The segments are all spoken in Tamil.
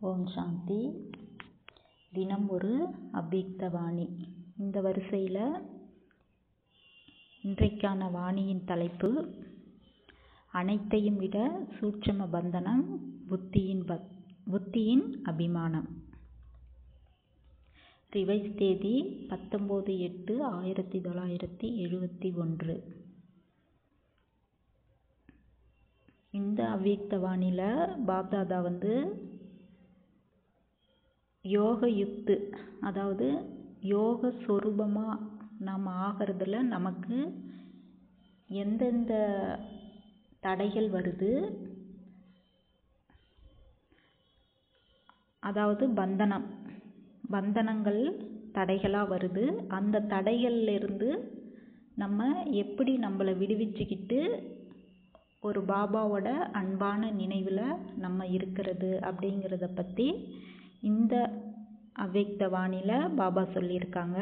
ஓம் சாந்தி தினம் ஒரு அவ்வியக்த வாணி இந்த வரிசையில் இன்றைக்கான வாணியின் தலைப்பு அனைத்தையும் விட சூட்சும பந்தனம் புத்தியின் பத் புத்தியின் அபிமானம் ரிவைஸ் தேதி பத்தொம்போது எட்டு ஆயிரத்தி தொள்ளாயிரத்தி எழுபத்தி ஒன்று இந்த அவ்வியக்த வாணியில் பாப்தாதா வந்து யோக யுக்து அதாவது யோக சொரூபமாக நாம் ஆகிறதுல நமக்கு எந்தெந்த தடைகள் வருது அதாவது பந்தனம் பந்தனங்கள் தடைகளாக வருது அந்த தடைகள்லேருந்து நம்ம எப்படி நம்மளை விடுவிச்சுக்கிட்டு ஒரு பாபாவோட அன்பான நினைவில் நம்ம இருக்கிறது அப்படிங்கிறத பற்றி இந்த அவ்வியக்த வாணியில் பாபா சொல்லியிருக்காங்க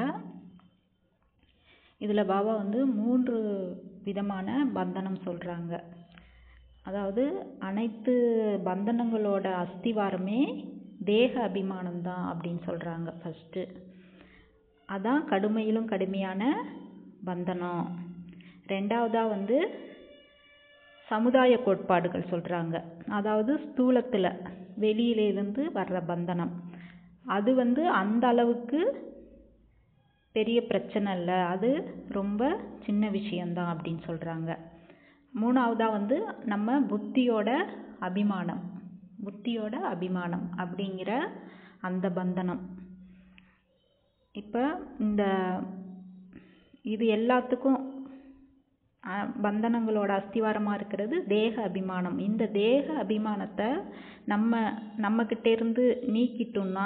இதில் பாபா வந்து மூன்று விதமான பந்தனம் சொல்கிறாங்க அதாவது அனைத்து பந்தனங்களோட அஸ்திவாரமே தேக அபிமானம் தான் அப்படின்னு சொல்கிறாங்க ஃபஸ்ட்டு அதான் கடுமையிலும் கடுமையான பந்தனம் ரெண்டாவதாக வந்து சமுதாய கோட்பாடுகள் சொல்கிறாங்க அதாவது ஸ்தூலத்தில் வெளியிலேருந்து வர்ற பந்தனம் அது வந்து அந்த அளவுக்கு பெரிய பிரச்சனை இல்லை அது ரொம்ப சின்ன விஷயந்தான் அப்படின்னு சொல்கிறாங்க மூணாவதாக வந்து நம்ம புத்தியோட அபிமானம் புத்தியோட அபிமானம் அப்படிங்கிற அந்த பந்தனம் இப்போ இந்த இது எல்லாத்துக்கும் பந்தனங்களோட அஸ்திவாரமாக இருக்கிறது தேக அபிமானம் இந்த தேக அபிமானத்தை நம்ம நம்மக்கிட்டேருந்து நீக்கிட்டோம்னா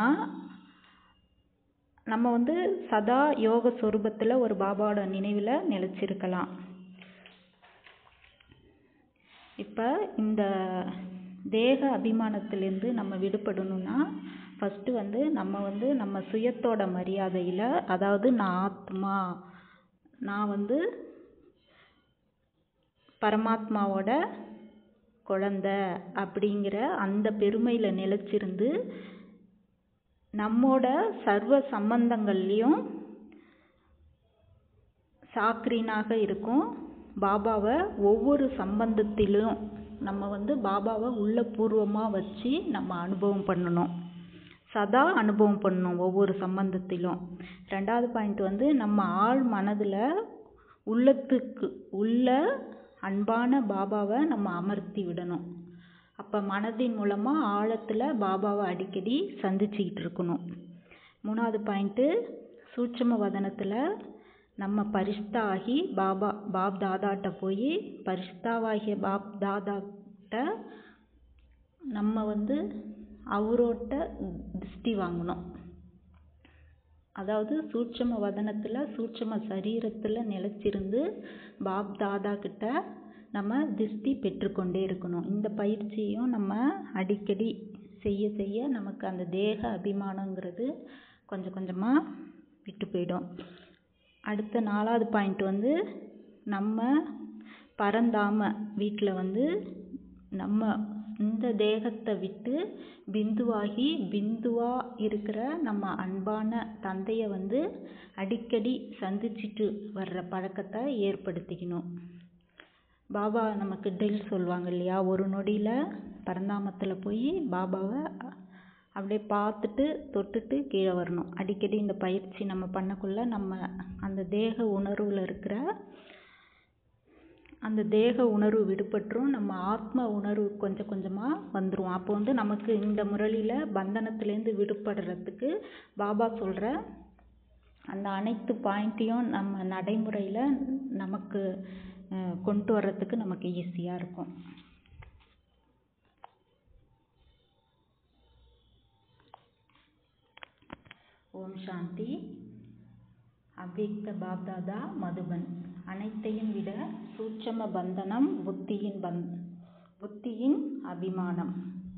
நம்ம வந்து சதா யோக சொரூபத்தில் ஒரு பாபாவோட நினைவில் நிலச்சிருக்கலாம் இப்போ இந்த தேக அபிமானத்திலேருந்து நம்ம விடுபடணும்னா ஃபஸ்ட்டு வந்து நம்ம வந்து நம்ம சுயத்தோட மரியாதையில் அதாவது நான் ஆத்மா நான் வந்து பரமாத்மாவோட குழந்த அப்படிங்கிற அந்த பெருமையில் நிலச்சிருந்து நம்மோட சர்வ சம்பந்தங்கள்லேயும் சாக்ரீனாக இருக்கும் பாபாவை ஒவ்வொரு சம்பந்தத்திலும் நம்ம வந்து பாபாவை உள்ளபூர்வமாக வச்சு நம்ம அனுபவம் பண்ணணும் சதா அனுபவம் பண்ணணும் ஒவ்வொரு சம்பந்தத்திலும் ரெண்டாவது பாயிண்ட் வந்து நம்ம ஆள் மனதில் உள்ளத்துக்கு உள்ள அன்பான பாபாவை நம்ம அமர்த்தி விடணும் அப்போ மனதின் மூலமாக ஆழத்தில் பாபாவை அடிக்கடி சந்திச்சுக்கிட்டு இருக்கணும் மூணாவது பாயிண்ட்டு சூட்சம வதனத்தில் நம்ம பரிஷ்தா ஆகி பாபா பாப் தாதாட்ட போய் பரிஷ்தாவாகிய பாப் தாதாட்ட நம்ம வந்து அவரோட்ட திருஷ்டி வாங்கணும் அதாவது சூட்சம வதனத்தில் சூட்சம சரீரத்தில் நிலச்சிருந்து பாப் தாதா கிட்ட நம்ம திருஷ்டி பெற்றுக்கொண்டே இருக்கணும் இந்த பயிற்சியும் நம்ம அடிக்கடி செய்ய செய்ய நமக்கு அந்த தேக அபிமானங்கிறது கொஞ்சம் கொஞ்சமாக விட்டு போயிடும் அடுத்த நாலாவது பாயிண்ட் வந்து நம்ம பரந்தாம வீட்டில் வந்து நம்ம இந்த தேகத்தை விட்டு பிந்துவாகி பிந்துவா இருக்கிற நம்ம அன்பான தந்தையை வந்து அடிக்கடி சந்திச்சுட்டு வர்ற பழக்கத்தை ஏற்படுத்திக்கணும் பாபா நமக்கு ட்ரில் சொல்லுவாங்க இல்லையா ஒரு நொடியில் பரந்தாமத்தில் போய் பாபாவை அப்படியே பார்த்துட்டு தொட்டுட்டு கீழே வரணும் அடிக்கடி இந்த பயிற்சி நம்ம பண்ணக்குள்ள நம்ம அந்த தேக உணர்வில் இருக்கிற அந்த தேக உணர்வு விடுபட்டுரும் நம்ம ஆத்ம உணர்வு கொஞ்சம் கொஞ்சமாக வந்துடும் அப்போ வந்து நமக்கு இந்த முரளியில் பந்தனத்துலேருந்து விடுபடுறதுக்கு பாபா சொல்கிற அந்த அனைத்து பாயிண்ட்டையும் நம்ம நடைமுறையில் நமக்கு கொண்டு வர்றதுக்கு நமக்கு ஈஸியாக இருக்கும் ஓம் சாந்தி அவ்வியக்த பாப்தாதா மதுபன் அனைத்தையும் விட சூட்சம பந்தனம் புத்தியின் பந் புத்தியின் அபிமானம்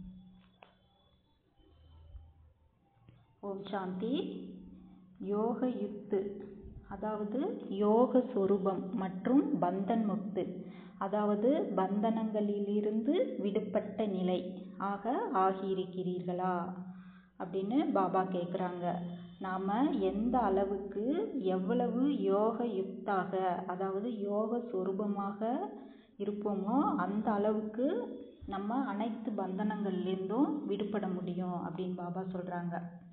ஓம் சாந்தி யோக யுக்து அதாவது யோக சொரூபம் மற்றும் பந்தன் முக்து அதாவது பந்தனங்களிலிருந்து விடுபட்ட நிலை ஆக ஆகியிருக்கிறீர்களா அப்படின்னு பாபா கேட்குறாங்க நாம் எந்த அளவுக்கு எவ்வளவு யோக யுக்தாக அதாவது யோக சொரூபமாக இருப்போமோ அந்த அளவுக்கு நம்ம அனைத்து பந்தனங்கள்லேருந்தும் விடுபட முடியும் அப்படின்னு பாபா சொல்கிறாங்க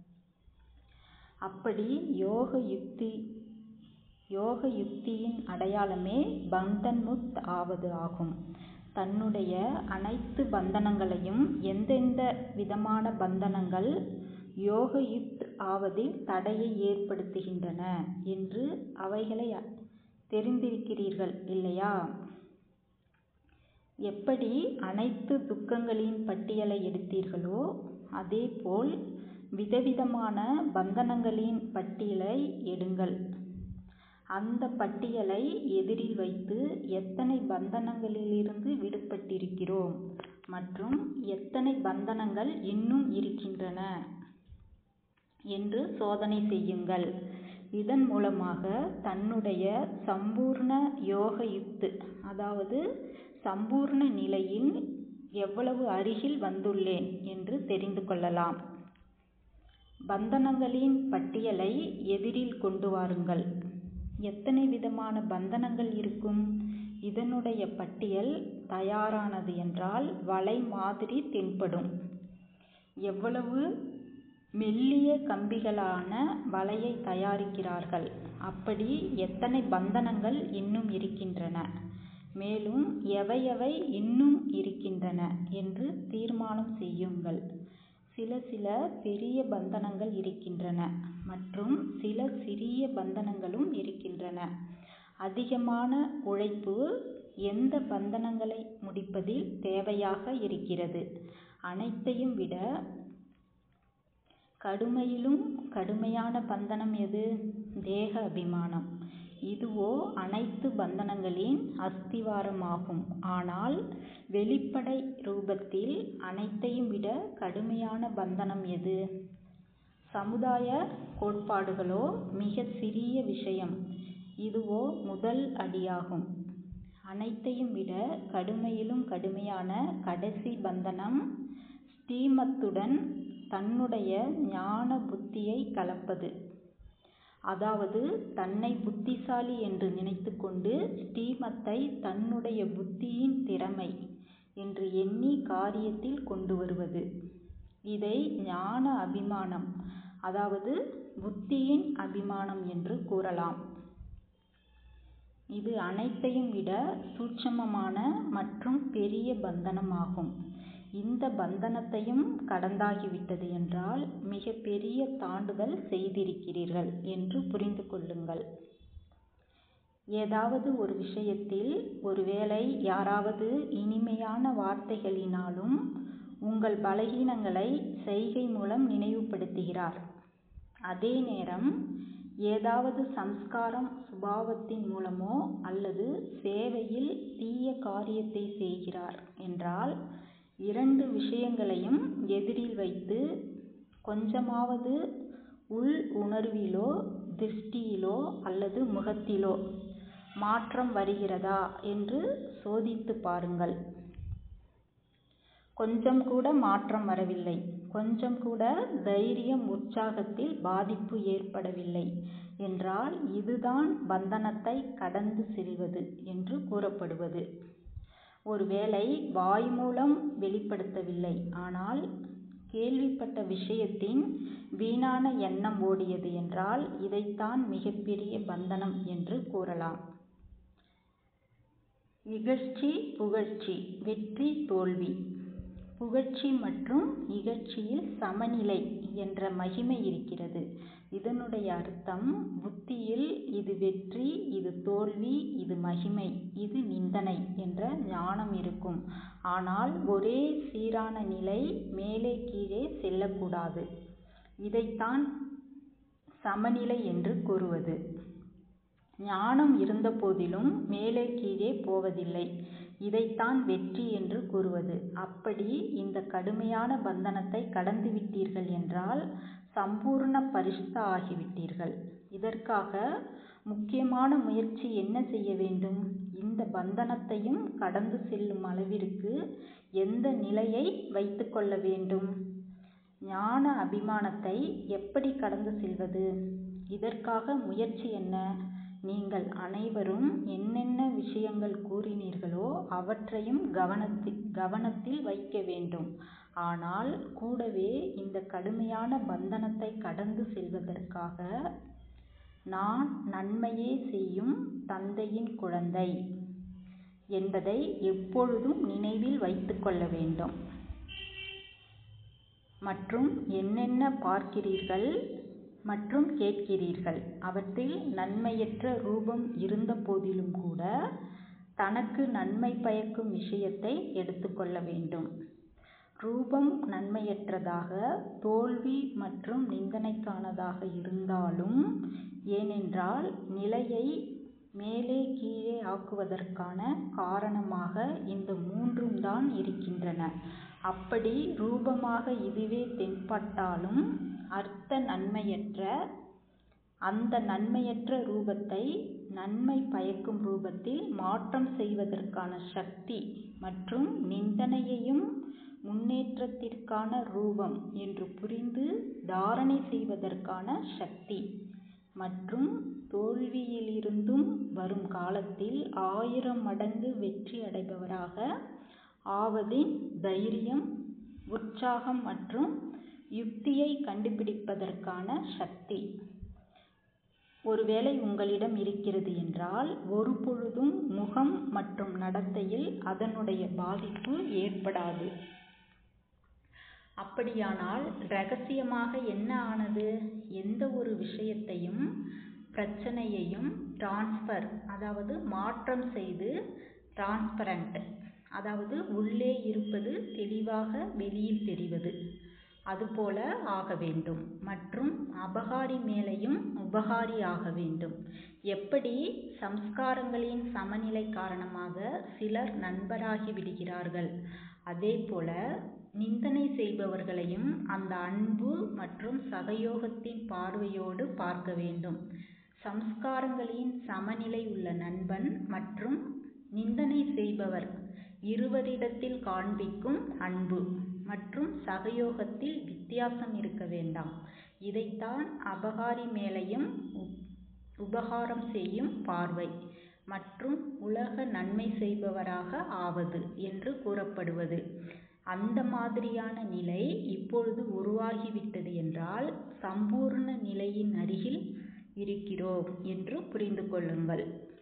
அப்படி யோக யுக்தி யோக யுக்தியின் அடையாளமே பந்தன் முக்த் ஆவது ஆகும் தன்னுடைய அனைத்து பந்தனங்களையும் எந்தெந்த விதமான பந்தனங்கள் யோக யுக்த் ஆவதில் தடையை ஏற்படுத்துகின்றன என்று அவைகளை தெரிந்திருக்கிறீர்கள் இல்லையா எப்படி அனைத்து துக்கங்களின் பட்டியலை எடுத்தீர்களோ அதேபோல் விதவிதமான பந்தனங்களின் பட்டியலை எடுங்கள் அந்த பட்டியலை எதிரில் வைத்து எத்தனை பந்தனங்களிலிருந்து விடுபட்டிருக்கிறோம் மற்றும் எத்தனை பந்தனங்கள் இன்னும் இருக்கின்றன என்று சோதனை செய்யுங்கள் இதன் மூலமாக தன்னுடைய சம்பூர்ண யோக யுக்து அதாவது சம்பூர்ண நிலையில் எவ்வளவு அருகில் வந்துள்ளேன் என்று தெரிந்து கொள்ளலாம் பந்தனங்களின் பட்டியலை எதிரில் கொண்டு வாருங்கள் எத்தனை விதமான பந்தனங்கள் இருக்கும் இதனுடைய பட்டியல் தயாரானது என்றால் வலை மாதிரி தென்படும் எவ்வளவு மெல்லிய கம்பிகளான வலையை தயாரிக்கிறார்கள் அப்படி எத்தனை பந்தனங்கள் இன்னும் இருக்கின்றன மேலும் எவையவை இன்னும் இருக்கின்றன என்று தீர்மானம் செய்யுங்கள் சில சில பெரிய பந்தனங்கள் இருக்கின்றன மற்றும் சில சிறிய பந்தனங்களும் இருக்கின்றன அதிகமான உழைப்பு எந்த பந்தனங்களை முடிப்பதில் தேவையாக இருக்கிறது அனைத்தையும் விட கடுமையிலும் கடுமையான பந்தனம் எது தேக அபிமானம் இதுவோ அனைத்து பந்தனங்களின் அஸ்திவாரமாகும் ஆனால் வெளிப்படை ரூபத்தில் அனைத்தையும் விட கடுமையான பந்தனம் எது சமுதாய கோட்பாடுகளோ மிக சிறிய விஷயம் இதுவோ முதல் அடியாகும் அனைத்தையும் விட கடுமையிலும் கடுமையான கடைசி பந்தனம் ஸ்ரீமத்துடன் தன்னுடைய ஞான புத்தியை கலப்பது அதாவது தன்னை புத்திசாலி என்று நினைத்துக்கொண்டு ஸ்ரீமத்தை தன்னுடைய புத்தியின் திறமை என்று எண்ணி காரியத்தில் கொண்டு வருவது இதை ஞான அபிமானம் அதாவது புத்தியின் அபிமானம் என்று கூறலாம் இது அனைத்தையும் விட சூட்சமமான மற்றும் பெரிய பந்தனமாகும் இந்த பந்தனத்தையும் கடந்தாகிவிட்டது என்றால் மிக பெரிய தாண்டுதல் செய்திருக்கிறீர்கள் என்று புரிந்து கொள்ளுங்கள் ஏதாவது ஒரு விஷயத்தில் ஒருவேளை யாராவது இனிமையான வார்த்தைகளினாலும் உங்கள் பலகீனங்களை செய்கை மூலம் நினைவுபடுத்துகிறார் அதே நேரம் ஏதாவது சம்ஸ்காரம் சுபாவத்தின் மூலமோ அல்லது சேவையில் தீய காரியத்தை செய்கிறார் என்றால் இரண்டு விஷயங்களையும் எதிரில் வைத்து கொஞ்சமாவது உள் உணர்விலோ திருஷ்டியிலோ அல்லது முகத்திலோ மாற்றம் வருகிறதா என்று சோதித்து பாருங்கள் கொஞ்சம் கூட மாற்றம் வரவில்லை கொஞ்சம் கூட தைரியம் உற்சாகத்தில் பாதிப்பு ஏற்படவில்லை என்றால் இதுதான் பந்தனத்தை கடந்து செல்வது என்று கூறப்படுவது ஒருவேளை வாய் மூலம் வெளிப்படுத்தவில்லை ஆனால் கேள்விப்பட்ட விஷயத்தின் வீணான எண்ணம் ஓடியது என்றால் இதைத்தான் மிகப்பெரிய பந்தனம் என்று கூறலாம் இகழ்ச்சி புகழ்ச்சி வெற்றி தோல்வி புகழ்ச்சி மற்றும் இகழ்ச்சியில் சமநிலை என்ற மகிமை இருக்கிறது இதனுடைய அர்த்தம் புத்தியில் இது வெற்றி இது தோல்வி இது மகிமை இது நிந்தனை என்ற ஞானம் இருக்கும் ஆனால் ஒரே சீரான நிலை மேலே கீழே செல்லக்கூடாது இதைத்தான் சமநிலை என்று கூறுவது ஞானம் இருந்த போதிலும் மேலே கீழே போவதில்லை இதைத்தான் வெற்றி என்று கூறுவது அப்படி இந்த கடுமையான பந்தனத்தை கடந்து விட்டீர்கள் என்றால் சம்பூர்ண பரிஷ்ட ஆகிவிட்டீர்கள் இதற்காக முக்கியமான முயற்சி என்ன செய்ய வேண்டும் இந்த பந்தனத்தையும் கடந்து செல்லும் அளவிற்கு எந்த நிலையை வைத்துக் கொள்ள வேண்டும் ஞான அபிமானத்தை எப்படி கடந்து செல்வது இதற்காக முயற்சி என்ன நீங்கள் அனைவரும் என்னென்ன விஷயங்கள் கூறினீர்களோ அவற்றையும் கவனத்தில் கவனத்தில் வைக்க வேண்டும் ஆனால் கூடவே இந்த கடுமையான பந்தனத்தை கடந்து செல்வதற்காக நான் நன்மையே செய்யும் தந்தையின் குழந்தை என்பதை எப்பொழுதும் நினைவில் வைத்துக் கொள்ள வேண்டும் மற்றும் என்னென்ன பார்க்கிறீர்கள் மற்றும் கேட்கிறீர்கள் அவற்றில் நன்மையற்ற ரூபம் இருந்த போதிலும் கூட தனக்கு நன்மை பயக்கும் விஷயத்தை எடுத்துக்கொள்ள வேண்டும் ரூபம் நன்மையற்றதாக தோல்வி மற்றும் நிந்தனைக்கானதாக இருந்தாலும் ஏனென்றால் நிலையை மேலே கீழே ஆக்குவதற்கான காரணமாக இந்த மூன்றும் தான் இருக்கின்றன அப்படி ரூபமாக இதுவே தென்பட்டாலும் அர்த்த நன்மையற்ற அந்த நன்மையற்ற ரூபத்தை நன்மை பயக்கும் ரூபத்தில் மாற்றம் செய்வதற்கான சக்தி மற்றும் நிந்தனையையும் முன்னேற்றத்திற்கான ரூபம் என்று புரிந்து தாரணை செய்வதற்கான சக்தி மற்றும் தோல்வியிலிருந்தும் வரும் காலத்தில் ஆயிரம் மடங்கு வெற்றி அடைபவராக ஆவதின் தைரியம் உற்சாகம் மற்றும் யுக்தியை கண்டுபிடிப்பதற்கான சக்தி ஒருவேளை உங்களிடம் இருக்கிறது என்றால் ஒருபொழுதும் முகம் மற்றும் நடத்தையில் அதனுடைய பாதிப்பு ஏற்படாது அப்படியானால் ரகசியமாக என்ன ஆனது எந்த ஒரு விஷயத்தையும் பிரச்சனையையும் டிரான்ஸ்ஃபர் அதாவது மாற்றம் செய்து டிரான்ஸ்பரண்ட் அதாவது உள்ளே இருப்பது தெளிவாக வெளியில் தெரிவது அதுபோல ஆக வேண்டும் மற்றும் அபகாரி மேலையும் உபகாரி ஆக வேண்டும் எப்படி சம்ஸ்காரங்களின் சமநிலை காரணமாக சிலர் நண்பராகி விடுகிறார்கள் அதேபோல நிந்தனை செய்பவர்களையும் அந்த அன்பு மற்றும் சகயோகத்தின் பார்வையோடு பார்க்க வேண்டும் சம்ஸ்காரங்களின் சமநிலை உள்ள நண்பன் மற்றும் நிந்தனை செய்பவர் இருவரிடத்தில் காண்பிக்கும் அன்பு மற்றும் சகயோகத்தில் வித்தியாசம் இருக்க வேண்டாம் இதைத்தான் அபகாரி மேலையும் உபகாரம் செய்யும் பார்வை மற்றும் உலக நன்மை செய்பவராக ஆவது என்று கூறப்படுவது அந்த மாதிரியான நிலை இப்பொழுது உருவாகிவிட்டது என்றால் சம்பூர்ண நிலையின் அருகில் இருக்கிறோம் என்று புரிந்து கொள்ளுங்கள்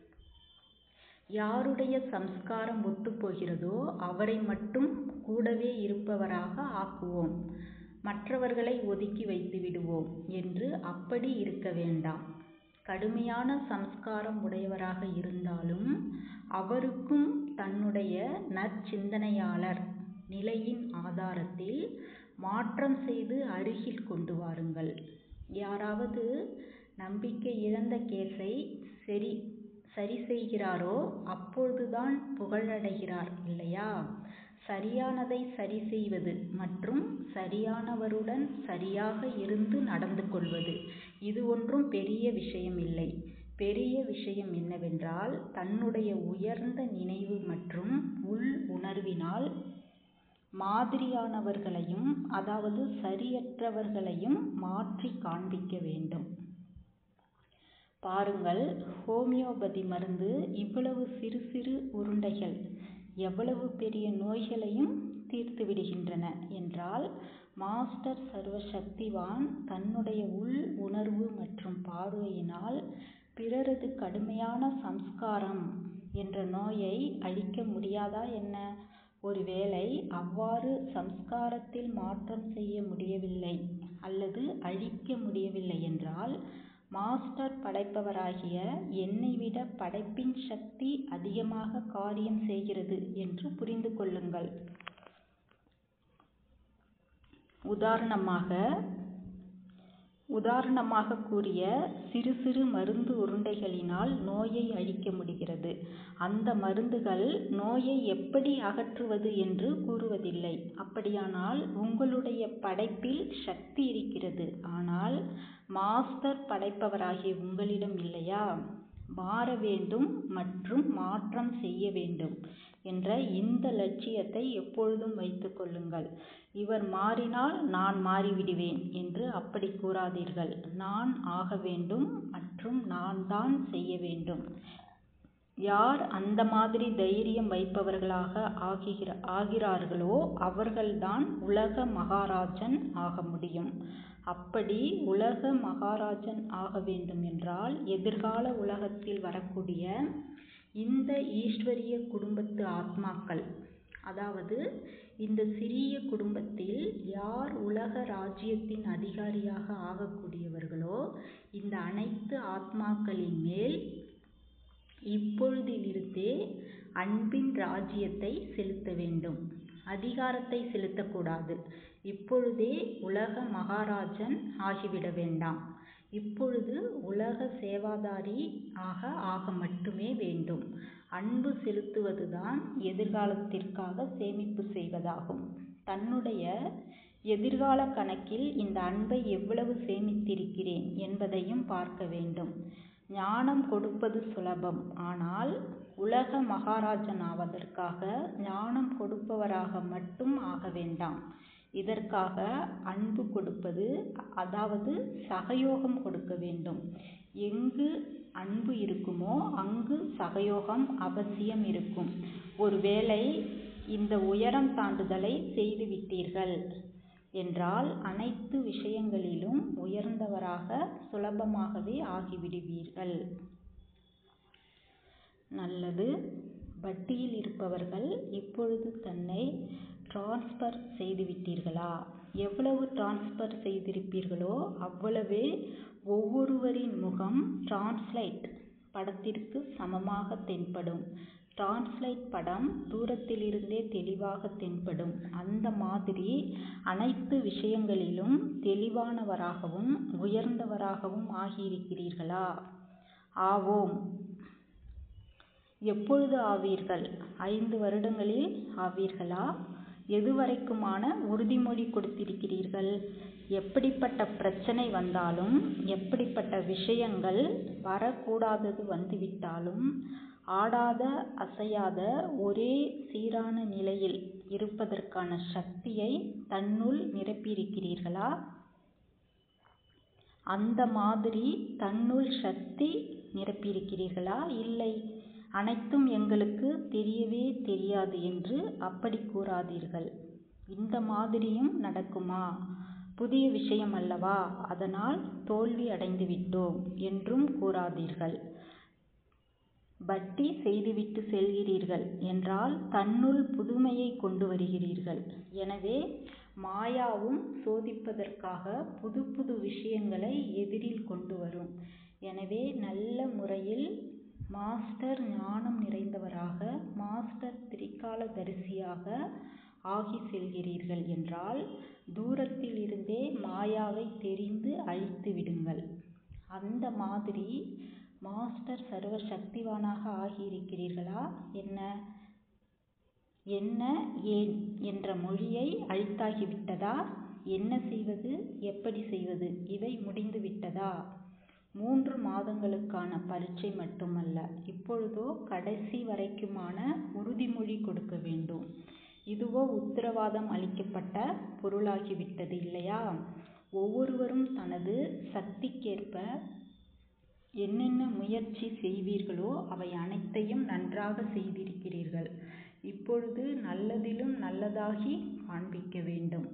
யாருடைய சம்ஸ்காரம் ஒத்துப்போகிறதோ அவரை மட்டும் கூடவே இருப்பவராக ஆக்குவோம் மற்றவர்களை ஒதுக்கி வைத்து விடுவோம் என்று அப்படி இருக்க வேண்டாம் கடுமையான சம்ஸ்காரம் உடையவராக இருந்தாலும் அவருக்கும் தன்னுடைய நற்சிந்தனையாளர் நிலையின் ஆதாரத்தில் மாற்றம் செய்து அருகில் கொண்டு வாருங்கள் யாராவது நம்பிக்கை இழந்த கேஸை சரி சரி செய்கிறாரோ அப்பொழுதுதான் புகழடைகிறார் இல்லையா சரியானதை சரி செய்வது மற்றும் சரியானவருடன் சரியாக இருந்து நடந்து கொள்வது இது ஒன்றும் பெரிய விஷயம் இல்லை பெரிய விஷயம் என்னவென்றால் தன்னுடைய உயர்ந்த நினைவு மற்றும் உள் உணர்வினால் மாதிரியானவர்களையும் அதாவது சரியற்றவர்களையும் மாற்றி காண்பிக்க வேண்டும் பாருங்கள் ஹோமியோபதி மருந்து இவ்வளவு சிறு சிறு உருண்டைகள் எவ்வளவு பெரிய நோய்களையும் தீர்த்து விடுகின்றன என்றால் மாஸ்டர் சர்வ சக்திவான் தன்னுடைய உள் உணர்வு மற்றும் பார்வையினால் பிறரது கடுமையான சம்ஸ்காரம் என்ற நோயை அழிக்க முடியாதா என்ன ஒருவேளை அவ்வாறு சம்ஸ்காரத்தில் மாற்றம் செய்ய முடியவில்லை அல்லது அழிக்க முடியவில்லை என்றால் மாஸ்டர் படைப்பவராகிய என்னை விட படைப்பின் சக்தி அதிகமாக காரியம் செய்கிறது என்று புரிந்து கொள்ளுங்கள் உதாரணமாக உதாரணமாக கூறிய சிறு சிறு மருந்து உருண்டைகளினால் நோயை அழிக்க முடிகிறது அந்த மருந்துகள் நோயை எப்படி அகற்றுவது என்று கூறுவதில்லை அப்படியானால் உங்களுடைய படைப்பில் சக்தி இருக்கிறது ஆனால் மாஸ்டர் படைப்பவராகிய உங்களிடம் இல்லையா மாற வேண்டும் மற்றும் மாற்றம் செய்ய வேண்டும் என்ற இந்த லட்சியத்தை எப்பொழுதும் வைத்துக் கொள்ளுங்கள் இவர் மாறினால் நான் மாறிவிடுவேன் என்று அப்படி கூறாதீர்கள் நான் ஆக வேண்டும் மற்றும் நான் தான் செய்ய வேண்டும் யார் அந்த மாதிரி தைரியம் வைப்பவர்களாக ஆகிற ஆகிறார்களோ அவர்கள்தான் உலக மகாராஜன் ஆக முடியும் அப்படி உலக மகாராஜன் ஆக வேண்டும் என்றால் எதிர்கால உலகத்தில் வரக்கூடிய இந்த ஈஸ்வரிய குடும்பத்து ஆத்மாக்கள் அதாவது இந்த சிறிய குடும்பத்தில் யார் உலக ராஜ்யத்தின் அதிகாரியாக ஆகக்கூடியவர்களோ இந்த அனைத்து ஆத்மாக்களின் மேல் இப்பொழுதிலிருந்தே அன்பின் ராஜ்யத்தை செலுத்த வேண்டும் அதிகாரத்தை செலுத்தக்கூடாது இப்பொழுதே உலக மகாராஜன் ஆகிவிட வேண்டாம் இப்பொழுது உலக சேவாதாரி ஆக ஆக மட்டுமே வேண்டும் அன்பு செலுத்துவதுதான் எதிர்காலத்திற்காக சேமிப்பு செய்வதாகும் தன்னுடைய எதிர்கால கணக்கில் இந்த அன்பை எவ்வளவு சேமித்திருக்கிறேன் என்பதையும் பார்க்க வேண்டும் ஞானம் கொடுப்பது சுலபம் ஆனால் உலக மகாராஜன் ஆவதற்காக ஞானம் கொடுப்பவராக மட்டும் ஆக வேண்டாம் இதற்காக அன்பு கொடுப்பது அதாவது சகயோகம் கொடுக்க வேண்டும் எங்கு அன்பு இருக்குமோ அங்கு சகயோகம் அவசியம் இருக்கும் ஒருவேளை இந்த உயரம் தாண்டுதலை செய்துவிட்டீர்கள் என்றால் அனைத்து விஷயங்களிலும் உயர்ந்தவராக சுலபமாகவே ஆகிவிடுவீர்கள் நல்லது வட்டியில் இருப்பவர்கள் இப்பொழுது தன்னை டிரான்ஸ்ஃபர் செய்துவிட்டீர்களா எவ்வளவு டிரான்ஸ்ஃபர் செய்திருப்பீர்களோ அவ்வளவே ஒவ்வொருவரின் முகம் டிரான்ஸ்லைட் படத்திற்கு சமமாக தென்படும் டிரான்ஸ்லைட் படம் தூரத்திலிருந்தே தெளிவாக தென்படும் அந்த மாதிரி அனைத்து விஷயங்களிலும் தெளிவானவராகவும் உயர்ந்தவராகவும் ஆகியிருக்கிறீர்களா ஆவோம் எப்பொழுது ஆவீர்கள் ஐந்து வருடங்களில் ஆவீர்களா எதுவரைக்குமான உறுதிமொழி கொடுத்திருக்கிறீர்கள் எப்படிப்பட்ட பிரச்சனை வந்தாலும் எப்படிப்பட்ட விஷயங்கள் வரக்கூடாதது வந்துவிட்டாலும் ஆடாத அசையாத ஒரே சீரான நிலையில் இருப்பதற்கான சக்தியை தன்னுள் நிரப்பியிருக்கிறீர்களா அந்த மாதிரி தன்னுள் சக்தி நிரப்பியிருக்கிறீர்களா இல்லை அனைத்தும் எங்களுக்கு தெரியவே தெரியாது என்று அப்படி கூறாதீர்கள் இந்த மாதிரியும் நடக்குமா புதிய விஷயம் அல்லவா அதனால் தோல்வி அடைந்து விட்டோம் என்றும் கூறாதீர்கள் வட்டி செய்துவிட்டு செல்கிறீர்கள் என்றால் தன்னுள் புதுமையை கொண்டு வருகிறீர்கள் எனவே மாயாவும் சோதிப்பதற்காக புது புது விஷயங்களை எதிரில் கொண்டு வரும் எனவே நல்ல முறையில் மாஸ்டர் ஞானம் நிறைந்தவராக மாஸ்டர் திரிகால தரிசியாக ஆகி செல்கிறீர்கள் என்றால் தூரத்தில் இருந்தே மாயாவை தெரிந்து அழித்து விடுங்கள் அந்த மாதிரி மாஸ்டர் சர்வ சக்திவானாக ஆகியிருக்கிறீர்களா என்ன என்ன ஏன் என்ற மொழியை அழித்தாகிவிட்டதா என்ன செய்வது எப்படி செய்வது இவை முடிந்து விட்டதா மூன்று மாதங்களுக்கான பரீட்சை மட்டுமல்ல இப்பொழுதோ கடைசி வரைக்குமான உறுதிமொழி கொடுக்க வேண்டும் இதுவோ உத்தரவாதம் அளிக்கப்பட்ட பொருளாகிவிட்டது இல்லையா ஒவ்வொருவரும் தனது சக்திக்கேற்ப என்னென்ன முயற்சி செய்வீர்களோ அவை அனைத்தையும் நன்றாக செய்திருக்கிறீர்கள் இப்பொழுது நல்லதிலும் நல்லதாகி காண்பிக்க வேண்டும்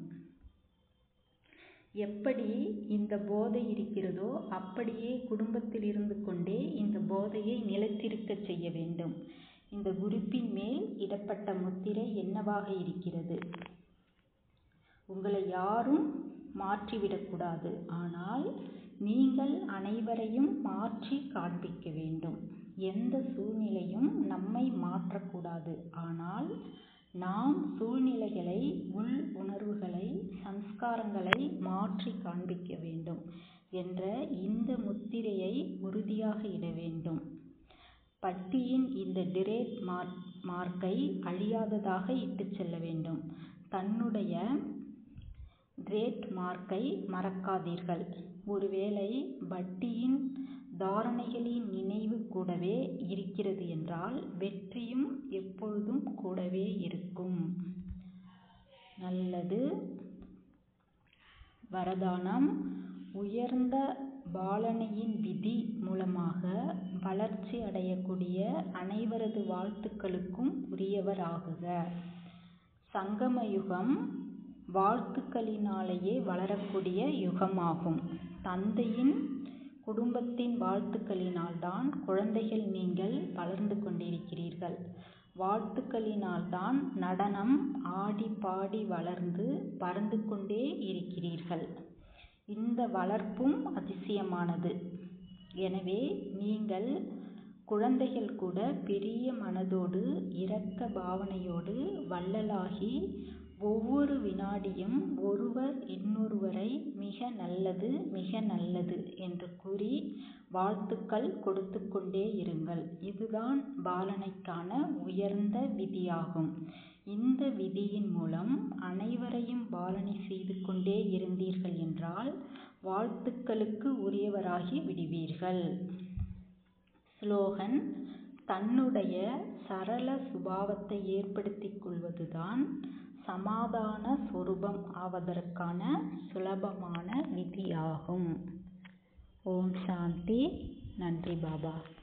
எப்படி இந்த போதை இருக்கிறதோ அப்படியே குடும்பத்தில் இருந்து கொண்டே இந்த போதையை நிலைத்திருக்கச் செய்ய வேண்டும் இந்த குருப்பின் மேல் இடப்பட்ட முத்திரை என்னவாக இருக்கிறது உங்களை யாரும் மாற்றிவிடக்கூடாது ஆனால் நீங்கள் அனைவரையும் மாற்றி காண்பிக்க வேண்டும் எந்த சூழ்நிலையும் நம்மை மாற்றக்கூடாது ஆனால் நாம் சூழ்நிலைகளை உள் உணர்வுகளை சம்ஸ்காரங்களை மாற்றி காண்பிக்க வேண்டும் என்ற இந்த முத்திரையை உறுதியாக இட வேண்டும் பட்டியின் இந்த டிரேட் மார்க் மார்க்கை அழியாததாக இட்டுச் செல்ல வேண்டும் தன்னுடைய டிரேட் மார்க்கை மறக்காதீர்கள் ஒருவேளை வட்டியின் தாரணைகளின் நினைவு கூடவே இருக்கிறது என்றால் வெற்றியும் எப்பொழுதும் கூடவே இருக்கும் நல்லது வரதானம் உயர்ந்த பாலனையின் விதி மூலமாக வளர்ச்சி அடையக்கூடிய அனைவரது வாழ்த்துக்களுக்கும் உரியவராகுக சங்கம யுகம் வாழ்த்துக்களினாலேயே வளரக்கூடிய யுகமாகும் தந்தையின் குடும்பத்தின் வாழ்த்துக்களினால்தான் குழந்தைகள் நீங்கள் வளர்ந்து கொண்டிருக்கிறீர்கள் வாழ்த்துக்களினால்தான் நடனம் ஆடி பாடி வளர்ந்து பறந்து கொண்டே இருக்கிறீர்கள் இந்த வளர்ப்பும் அதிசயமானது எனவே நீங்கள் குழந்தைகள் கூட பெரிய மனதோடு இரக்க பாவனையோடு வள்ளலாகி ஒவ்வொரு வினாடியும் ஒருவர் இன்னொருவரை மிக நல்லது மிக நல்லது என்று கூறி வாழ்த்துக்கள் கொடுத்து கொண்டே இருங்கள் இதுதான் பாலனைக்கான உயர்ந்த விதியாகும் இந்த விதியின் மூலம் அனைவரையும் பாலனை செய்து கொண்டே இருந்தீர்கள் என்றால் வாழ்த்துக்களுக்கு உரியவராகி விடுவீர்கள் ஸ்லோகன் தன்னுடைய சரள சுபாவத்தை ஏற்படுத்திக் கொள்வதுதான் சமாதான சொரூபம் ஆவதற்கான சுலபமான விதியாகும் ஓம் சாந்தி நன்றி பாபா